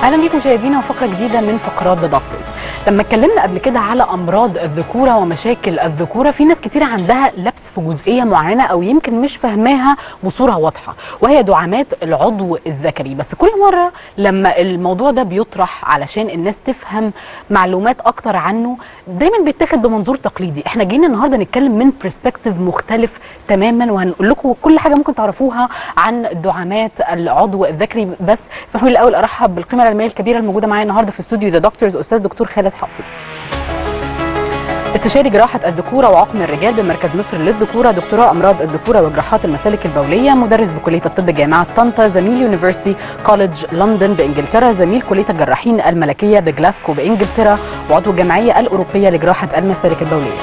اهلا بيكم مشاهدينا وفقره جديده من فقرات ذا دكتورز لما اتكلمنا قبل كده على امراض الذكوره ومشاكل الذكوره في ناس كتير عندها لبس في جزئيه معينه او يمكن مش فاهماها بصوره واضحه وهي دعامات العضو الذكري بس كل مره لما الموضوع ده بيطرح علشان الناس تفهم معلومات اكتر عنه دايما بيتاخد بمنظور تقليدي احنا جايين النهارده نتكلم من برسبكتيف مختلف تماما وهنقول لكم كل حاجه ممكن تعرفوها عن دعامات العضو الذكري بس اسمحوا لي الاول ارحب بالقيمه العلميه الكبيره الموجوده معايا النهارده في استوديو ذا دكتورز استاذ دكتور خالد حافظ استشاري جراحة الذكورة وعقم الرجال بمركز مصر للذكورة دكتوراه أمراض الذكورة وجراحات المسالك البولية مدرس بكلية الطب جامعة طنطا زميل يونيفرسيتي كوليدج لندن بإنجلترا زميل كلية الجراحين الملكية بجلاسكو بإنجلترا وعضو الجمعية الأوروبية لجراحة المسالك البولية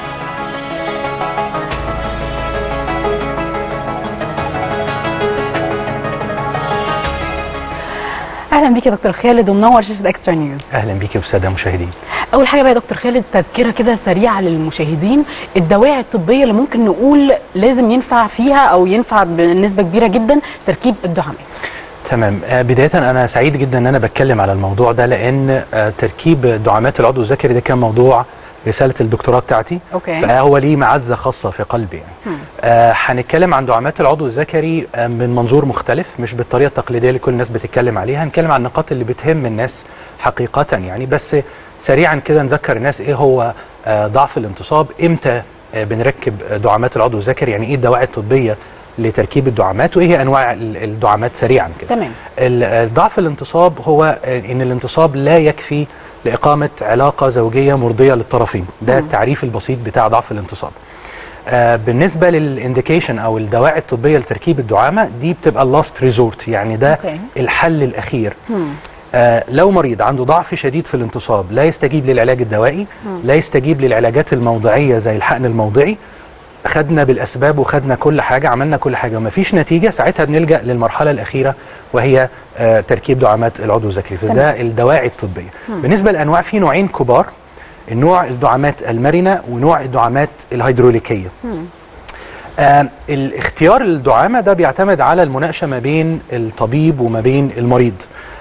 اهلا بيك يا دكتور خالد ومنور شاشه اكسترا نيوز اهلا بيكي والساده المشاهدين اول حاجه بقى يا دكتور خالد تذكره كده سريعه للمشاهدين الدواعي الطبيه اللي ممكن نقول لازم ينفع فيها او ينفع بنسبه كبيره جدا تركيب الدعامات تمام آه، بدايه انا سعيد جدا ان انا بتكلم على الموضوع ده لان آه، تركيب دعامات العضو الذكري ده كان موضوع رساله الدكتوراه بتاعتي أوكي. فهو ليه معزه خاصه في قلبي يعني آه هنتكلم عن دعامات العضو الذكري آه من منظور مختلف مش بالطريقه التقليديه اللي كل الناس بتتكلم عليها هنتكلم عن النقاط اللي بتهم الناس حقيقه يعني بس سريعا كده نذكر الناس ايه هو آه ضعف الانتصاب امتى آه بنركب دعامات العضو الذكري يعني ايه الدواعي الطبيه لتركيب الدعامات وايه هي انواع ال- الدعامات سريعا كده تمام. ال- ضعف الانتصاب هو ان الانتصاب لا يكفي لاقامه علاقه زوجيه مرضيه للطرفين ده التعريف البسيط بتاع ضعف الانتصاب آه بالنسبه للانديكيشن او الدواعي الطبيه لتركيب الدعامه دي بتبقى اللاست ريزورت يعني ده أوكي. الحل الاخير آه لو مريض عنده ضعف شديد في الانتصاب لا يستجيب للعلاج الدوائي لا يستجيب للعلاجات الموضعيه زي الحقن الموضعي خدنا بالاسباب وخدنا كل حاجه عملنا كل حاجه ومفيش نتيجه ساعتها بنلجا للمرحله الاخيره وهي آه تركيب دعامات العضو الذكري فده الدواعي الطبيه بالنسبه للانواع في نوعين كبار النوع الدعامات المرنه ونوع الدعامات الهيدروليكيه آه الاختيار الدعامه ده بيعتمد على المناقشه ما بين الطبيب وما بين المريض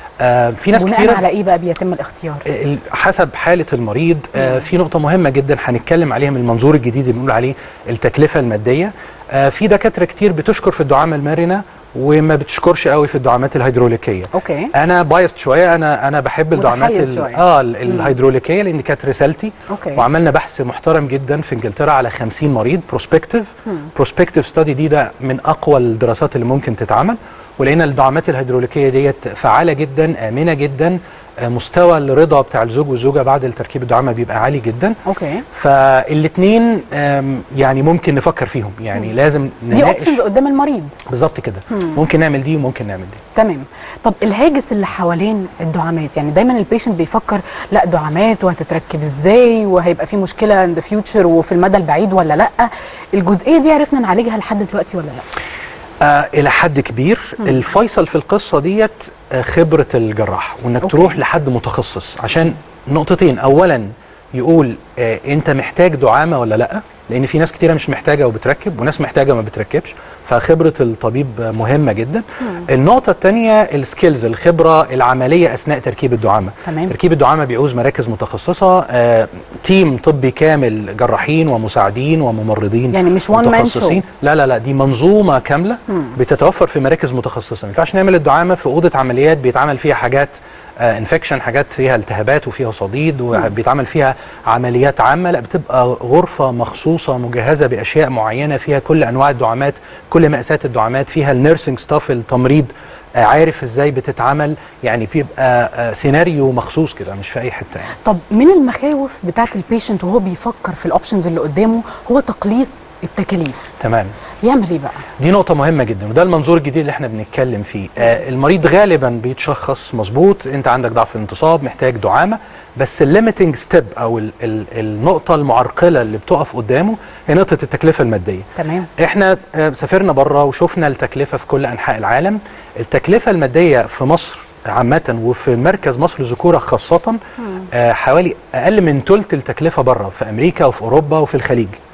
آه في ناس بناء كتير على ايه بقى بيتم الاختيار ال- حسب حاله المريض آه في نقطه مهمه جدا هنتكلم عليها من المنظور الجديد اللي بنقول عليه التكلفه الماديه آه في دكاتره كتير بتشكر في الدعامه المرنه وما بتشكرش قوي في الدعامات الهيدروليكيه اوكي انا بايست شويه انا انا بحب الدعامات متحيز ال- شوية. اه ال- الهيدروليكيه لان كانت رسالتي أوكي. وعملنا بحث محترم جدا في انجلترا على 50 مريض بروسبكتيف بروسبكتيف ستادي دي ده من اقوى الدراسات اللي ممكن تتعمل ولقينا الدعامات الهيدروليكيه ديت فعاله جدا امنه جدا آه، مستوى الرضا بتاع الزوج والزوجه بعد التركيب الدعامه بيبقى عالي جدا اوكي فالاثنين يعني ممكن نفكر فيهم يعني لازم دي نناقش اوبشنز قدام المريض بالظبط كده ممكن نعمل دي وممكن نعمل دي تمام طب الهاجس اللي حوالين الدعامات يعني دايما البيشنت بيفكر لا دعامات وهتتركب ازاي وهيبقى في مشكله ان ذا فيوتشر وفي المدى البعيد ولا لا الجزئيه دي عرفنا نعالجها لحد دلوقتي ولا لا آه الى حد كبير الفيصل في القصه ديت آه خبره الجراح وانك أوكي. تروح لحد متخصص عشان نقطتين اولا يقول آه انت محتاج دعامه ولا لا لان في ناس كتيره مش محتاجه وبتركب وناس محتاجه ما بتركبش فخبره الطبيب آه، مهمه جدا النقطه الثانيه السكيلز الخبره العمليه اثناء تركيب الدعامه تمام. تركيب الدعامه بيعوز مراكز متخصصه آه تيم طبي كامل جراحين ومساعدين وممرضين يعني مش one man متخصصين لا لا لا دي منظومه كامله بتتوفر في مراكز متخصصه ما ينفعش نعمل الدعامه في اوضه عمليات بيتعمل فيها حاجات انفكشن حاجات فيها التهابات وفيها صديد وبيتعمل فيها عمليات عامه لا بتبقى غرفه مخصوصه مجهزه باشياء معينه فيها كل انواع الدعامات كل مقاسات الدعامات فيها النيرسينج ستاف التمريض آه، عارف ازاي بتتعمل يعني بيبقى آه، سيناريو مخصوص كده مش في اي حته يعني طب من المخاوف بتاعت البيشنت وهو بيفكر في الاوبشنز اللي قدامه هو تقليص التكاليف تمام يعمل ايه بقى دي نقطة مهمة جدا وده المنظور الجديد اللي احنا بنتكلم فيه آه المريض غالبا بيتشخص مظبوط انت عندك ضعف الانتصاب محتاج دعامة بس الليميتنج ستيب او ال ال النقطة المعرقلة اللي بتقف قدامه هي نقطة التكلفة المادية تمام احنا آه سافرنا بره وشفنا التكلفة في كل انحاء العالم التكلفة المادية في مصر عامة وفي مركز مصر للذكورة خاصة آه حوالي أقل من ثلث التكلفة بره في أمريكا وفي أوروبا وفي الخليج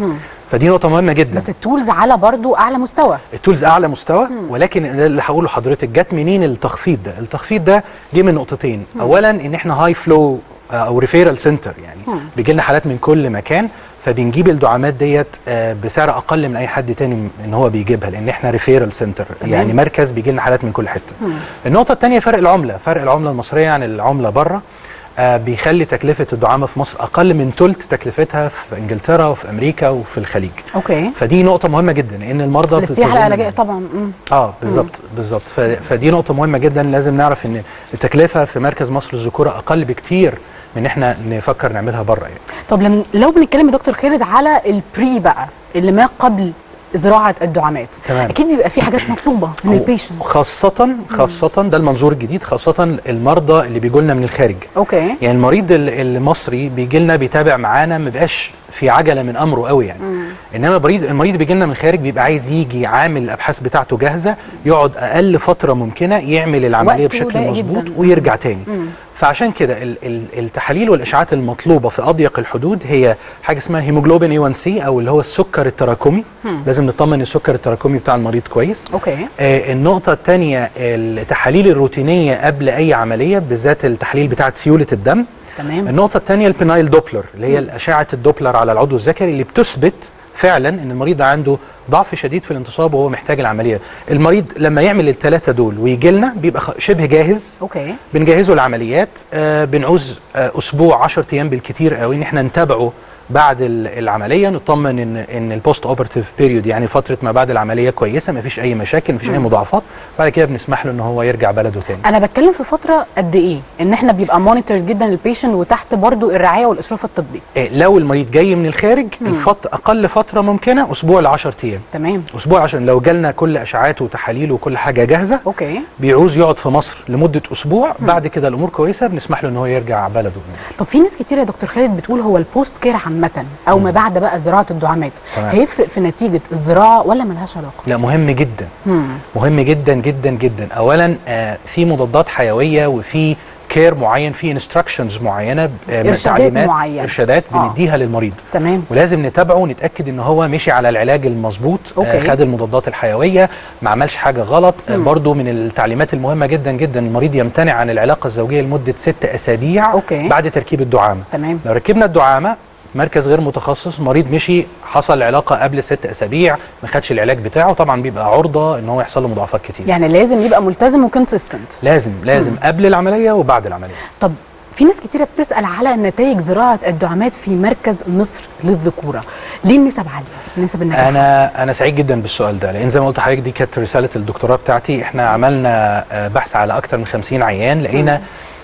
فدي نقطه مهمه جدا بس التولز على برضو اعلى مستوى التولز اعلى مستوى ولكن ده اللي هقوله لحضرتك جت منين التخفيض ده التخفيض ده جه من نقطتين اولا ان احنا هاي فلو او ريفيرال سنتر يعني بيجي لنا حالات من كل مكان فبنجيب الدعامات ديت آه، بسعر اقل من اي حد تاني ان هو بيجيبها لان احنا ريفيرال سنتر تمام. يعني مركز بيجي لنا حالات من كل حته النقطه الثانيه فرق العمله فرق العمله المصريه عن العمله بره آه، بيخلي تكلفه الدعامه في مصر اقل من ثلث تكلفتها في انجلترا وفي امريكا وفي الخليج اوكي فدي نقطه مهمه جدا ان المرضى الاستياحه بتظن- العلاجيه طبعا مم. اه بالظبط بالظبط ف- فدي نقطه مهمه جدا لازم نعرف ان التكلفه في مركز مصر للذكوره اقل بكتير من احنا نفكر نعملها بره يعني طب لم لو بنتكلم يا دكتور خالد على البري بقى اللي ما قبل زراعه الدعامات تمام. اكيد بيبقى في حاجات مطلوبه من البيشنت خاصه خاصه ده المنظور الجديد خاصه المرضى اللي بيجوا لنا من الخارج اوكي يعني المريض ال- المصري بيجي لنا بيتابع معانا ما بيبقاش في عجله من امره قوي يعني انما المريض المريض بيجي لنا من الخارج بيبقى عايز يجي عامل الابحاث بتاعته جاهزه يقعد اقل فتره ممكنه يعمل العمليه وقته بشكل ضيق مظبوط جداً. ويرجع تاني فعشان كده ال- ال- التحاليل والاشعاعات المطلوبه في اضيق الحدود هي حاجه اسمها هيموجلوبين اي 1 سي او اللي هو السكر التراكمي لازم نطمن السكر التراكمي بتاع المريض كويس اوكي آه، النقطة الثانية التحاليل الروتينية قبل أي عملية بالذات التحاليل بتاعة سيولة الدم تمام النقطة الثانية البينايل دوبلر اللي هي أشعة الدوبلر على العضو الذكري اللي بتثبت فعلا ان المريض عنده ضعف شديد في الانتصاب وهو محتاج العمليه المريض لما يعمل الثلاثه دول ويجي لنا بيبقى خ- شبه جاهز اوكي بنجهزه العمليات آه بنعوز آه اسبوع 10 ايام بالكتير قوي ان احنا نتابعه بعد ال- العمليه نطمن ان ان البوست اوبرتيف بيريود يعني فتره ما بعد العمليه كويسه ما فيش اي مشاكل ما فيش اي مضاعفات بعد كده بنسمح له ان هو يرجع بلده تاني انا بتكلم في فتره قد ايه ان احنا بيبقى مونيتورد جدا البيشنت وتحت برضو الرعايه والاشراف الطبي آه لو المريض جاي من الخارج الفت اقل فتره ممكنه اسبوع ل 10 ايام تمام اسبوع عشان لو جالنا كل اشعاعاته وتحاليله وكل حاجه جاهزه اوكي بيعوز يقعد في مصر لمده اسبوع بعد كده الامور كويسه بنسمح له ان هو يرجع بلده طب في ناس كتير يا دكتور خالد بتقول هو البوست كير عامه او ما بعد بقى زراعه الدعامات تمام. هيفرق في نتيجه الزراعه ولا ملهاش علاقه لا مهم جدا مم. مهم جدا جدا جدا اولا آه في مضادات حيويه وفي كير معين في انستراكشنز معينه آه إرشادات تعليمات، معينة. ارشادات آه. بنديها للمريض تمام ولازم نتابعه ونتاكد ان هو مشي على العلاج المظبوط أوكي. خد المضادات الحيويه ما عملش حاجه غلط آه برضو من التعليمات المهمه جدا جدا المريض يمتنع عن العلاقه الزوجيه لمده ست اسابيع أوكي. بعد تركيب الدعامه تمام لو ركبنا الدعامه مركز غير متخصص مريض مشي حصل علاقه قبل ست اسابيع ما خدش العلاج بتاعه طبعا بيبقى عرضه ان هو يحصل له مضاعفات كتير يعني لازم يبقى ملتزم وكونسيستنت لازم لازم قبل العمليه وبعد العمليه طب في ناس كتيرة بتسأل على نتائج زراعة الدعامات في مركز مصر للذكورة ليه النسب عالية نسب النجاح انا انا سعيد جدا بالسؤال ده لان زي ما قلت لحضرتك دي كانت رساله الدكتوراه بتاعتي احنا عملنا آه، بحث على اكتر من 50 عيان لقينا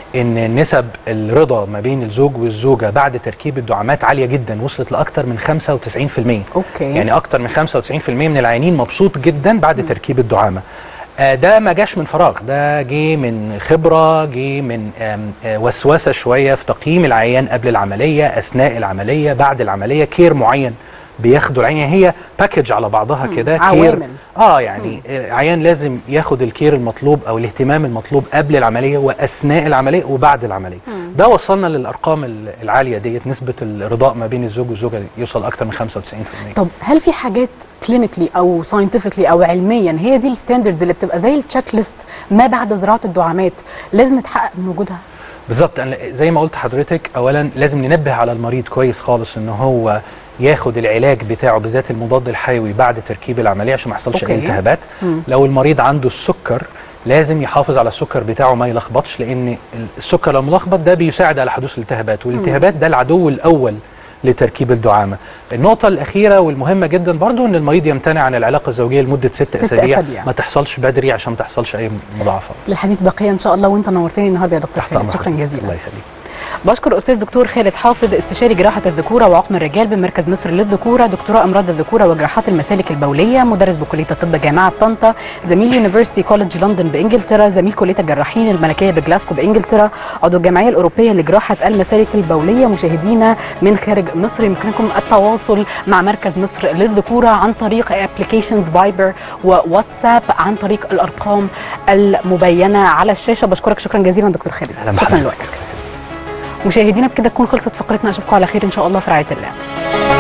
ان نسب الرضا ما بين الزوج والزوجه بعد تركيب الدعامات عاليه جدا وصلت لاكتر من 95% اوكي يعني اكتر من 95% من العيانين مبسوط جدا بعد تركيب الدعامه آه، ده ما جاش من فراغ ده جه من خبره جه من آم، آه، وسوسه شويه في تقييم العيان قبل العمليه اثناء العمليه بعد العمليه كير معين بياخدوا العيان يعني هي باكج على بعضها كده كير عوامل. اه يعني آه، عيان لازم ياخد الكير المطلوب او الاهتمام المطلوب قبل العمليه واثناء العمليه وبعد العمليه ده وصلنا للارقام ال- العاليه ديت نسبه الرضاء ما بين الزوج والزوجه يوصل اكتر من 95% طب هل في حاجات كلينيكلي او ساينتفكلي او علميا هي دي الستاندردز اللي بتبقى زي التشيك ليست ما بعد زراعة الدعامات لازم نتحقق من وجودها بالظبط أنا زي ما قلت حضرتك اولا لازم ننبه على المريض كويس خالص ان هو ياخد العلاج بتاعه بالذات المضاد الحيوي بعد تركيب العمليه عشان ما يحصلش اي أوكي. التهابات لو المريض عنده السكر لازم يحافظ على السكر بتاعه ما يلخبطش لان السكر لو ملخبط ده بيساعد على حدوث الالتهابات والالتهابات ده العدو الاول لتركيب الدعامه النقطه الاخيره والمهمه جدا برضو ان المريض يمتنع عن العلاقه الزوجيه لمده ست, ست اسابيع أسابيع. ما تحصلش بدري عشان ما تحصلش اي مضاعفات للحديث بقية ان شاء الله وانت نورتني النهارده يا دكتور خالد أمر شكرا حضرتك. جزيلا الله يخليك بشكر استاذ دكتور خالد حافظ استشاري جراحه الذكوره وعقم الرجال بمركز مصر للذكوره دكتوراه امراض الذكوره وجراحات المسالك البوليه مدرس بكليه الطب جامعه طنطا زميل يونيفرسيتي كولج لندن بانجلترا زميل كليه الجراحين الملكيه بجلاسكو بانجلترا عضو الجمعيه الاوروبيه لجراحه المسالك البوليه مشاهدينا من خارج مصر يمكنكم التواصل مع مركز مصر للذكوره عن طريق ابلكيشنز فايبر وواتساب عن طريق الارقام المبينه على الشاشه بشكرك شكرا جزيلا دكتور خالد اهلا شكرا بحضرتك لوقتك مشاهدينا بكده تكون خلصت فقرتنا اشوفكم على خير ان شاء الله في رعايه الله